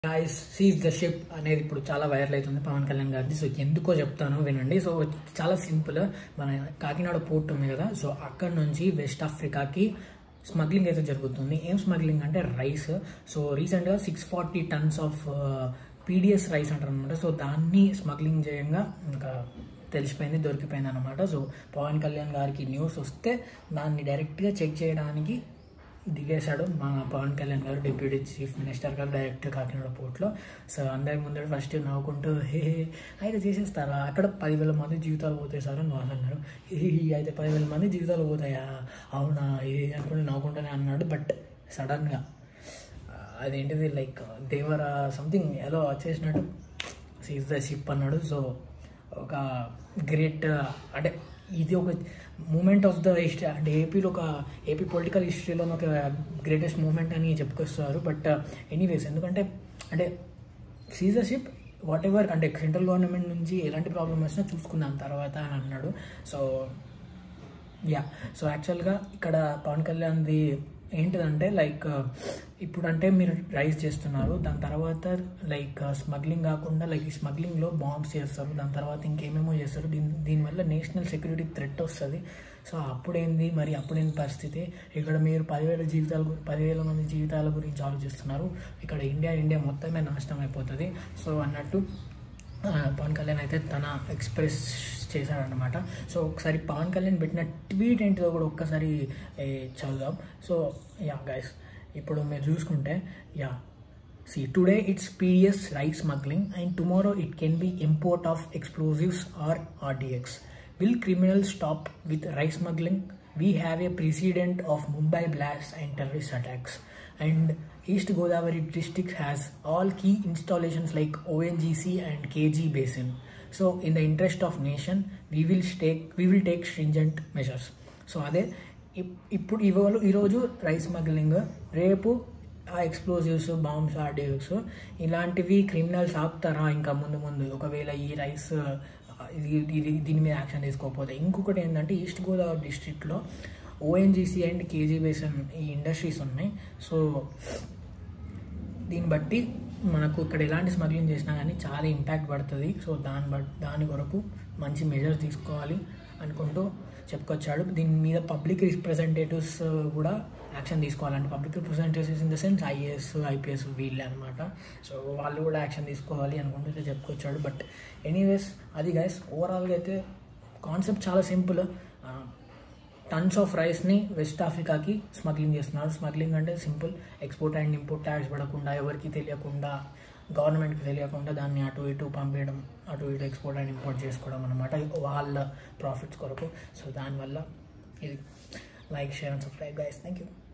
Guys seize the ship అనేది ఇప్పుడు చాలా వైరల్ అవుతుంది పవన్ కళ్యాణ్ గారిది సో ఎందుకో చెప్తాను వినండి సో చాలా సింపుల్ మన కాకినాడ పోర్ట్ ఉంది కదా సో అక్కడ నుంచి వెస్ట్ ఆఫ్రికాకి స్మగ్లింగ్ అయితే జరుగుతుంది ఏం స్మగ్లింగ్ అంటే రైస్ సో రీసెంట్గా six forty tons of PDS rice అంటారు అనమాట సో దాన్ని స్మగ్లింగ్ చేయంగా ఇంకా తెలిసిపోయింది దొరికిపోయింది అనమాట సో పవన్ కళ్యాణ్ గారికి న్యూస్ వస్తే దాన్ని డైరెక్ట్గా చెక్ చేయడానికి దిగేశాడు మన Pavan Kalyan garu deputy chief minister garu direct Kakinada పోర్ట్లో సో అందరి ముందర ఫస్ట్ నవ్వుకుంటూ హే హే, అయితే చేసేస్తారా అక్కడ పదివేల మంది జీవితాలు పోతాయి సార్ అని వాళ్ళు అన్నారు హే హే, అయితే పదివేల మంది జీవితాలు పోతాయా అవునా ఏ అనుకుంటే నవ్వుకుంటూనే అన్నాడు బట్ సడన్గా అదేంటిది లైక్ దేవర సంథింగ్ ఏదో వచ్చేసినట్టు సీజ్ ద షిప్ అన్నాడు సో ఒక గ్రేట్ అంటే ఇది ఒక మూమెంట్ ఆఫ్ ద హిస్టరీ అంటే ఏపీలో ఒక ఏపీ పొలిటికల్ హిస్టరీలో ఒక గ్రేటెస్ట్ మూమెంట్ అని చెప్పుకొస్తారు బట్ ఎనీవేస్ ఎందుకంటే అంటే సీజర్షిప్ వాట్ ఎవర్ అంటే సెంట్రల్ గవర్నమెంట్ నుంచి ఎలాంటి ప్రాబ్లమ్ వచ్చినా చూసుకుందాం తర్వాత అని అన్నాడు సో యా సో యాక్చువల్గా ఇక్కడ పవన్ కళ్యాణ్ది ఏంటిదంటే లైక్ ఇప్పుడు అంటే మీరు రైస్ చేస్తున్నారు దాని తర్వాత లైక్ స్మగ్లింగ్ కాకుండా లైక్ ఈ స్మగ్లింగ్లో బాంబ్స్ చేస్తారు దాని తర్వాత ఇంకేమేమో చేస్తారు దీని దీనివల్ల నేషనల్ సెక్యూరిటీ థ్రెట్ వస్తుంది సో అప్పుడేంది మరి అప్పుడేంది పరిస్థితి ఇక్కడ మీరు పదివేల జీవితాల గురి పదివేల మంది జీవితాల గురించి ఆలోచిస్తున్నారు ఇక్కడ ఇండియా ఇండియా మొత్తమే నాశనం అయిపోతుంది సో అన్నట్టు ఆ, పవన్ కళ్యాణ్ అయితే తన ఎక్స్ప్రెస్ చేశాడనమాట సో ఒకసారి పవన్ కళ్యాణ్ పెట్టిన ట్వీట్ ఏంటిదో కూడా ఒక్కసారి ఏ, చదువుదాం సో యా గైస్ ఇప్పుడు మీరు చూసుకుంటే yeah see today it's PDS rice smuggling and tomorrow it can be import of explosives or RDX will criminal stop with rice smuggling we have a president of Mumbai blast and terrorist attacks and East Godavari district has all key installations like ONGC and KG basin. So in the interest of nation, we will take we will take stringent measures. So అదే ఇప్- ఇప్పుడు ఇవాళ ఈరోజు rice smuggling రేపు ఆ explosives bombs ఆర్డియోస్ ఇలాంటివి criminals ఆపుతారా ఇంకా ముందు ముందు ఒకవేళ ఈ రైస్ ఇది ఇది దీని మీద యాక్షన్ తీసుకోకపోతే ఇంకొకటి ఏంటంటే ఈస్ట్ గోదావరి డిస్ట్రిక్ట్లో ఓఎన్జీసీ అండ్ కేజీ బేసన్ ఈ ఇండస్ట్రీస్ ఉన్నాయి సో దీన్ని బట్టి మనకు ఇక్కడ ఎలాంటి స్మగ్లింగ్ చేసినా కానీ చాలా ఇంపాక్ట్ పడుతుంది సో దాని బట్ దాని కొరకు మంచి మెజర్స్ తీసుకోవాలి అనుకుంటూ చెప్పుకొచ్చాడు దీని మీద పబ్లిక్ రిప్రజెంటేటివ్స్ కూడా యాక్షన్ తీసుకోవాలంటే public representatives in the sense IAS IPS వీళ్ళే అనమాట సో వాళ్ళు కూడా యాక్షన్ తీసుకోవాలి అనుకుంటూ అయితే చెప్పుకొచ్చాడు బట్ ఎనీవేస్ అది గైస్ ఓవరాల్గా అయితే కాన్సెప్ట్ చాలా సింపుల్ టన్స్ ఆఫ్ రైస్ని వెస్ట్ ఆఫ్రికాకి స్మగ్లింగ్ చేస్తున్నారు స్మగ్లింగ్ అంటే simple export and import tax పడకుండా ఎవరికి తెలియకుండా గవర్నమెంట్కి తెలియకుండా దాన్ని అటు ఇటు పంపించడం అటు ఇటు ఎక్స్పోర్ట్ అండ్ ఇంపోర్ట్ చేసుకోవడం అనమాట వాళ్ళ ప్రాఫిట్స్ కొరకు సో దానివల్ల ఇది like share and subscribe guys thank you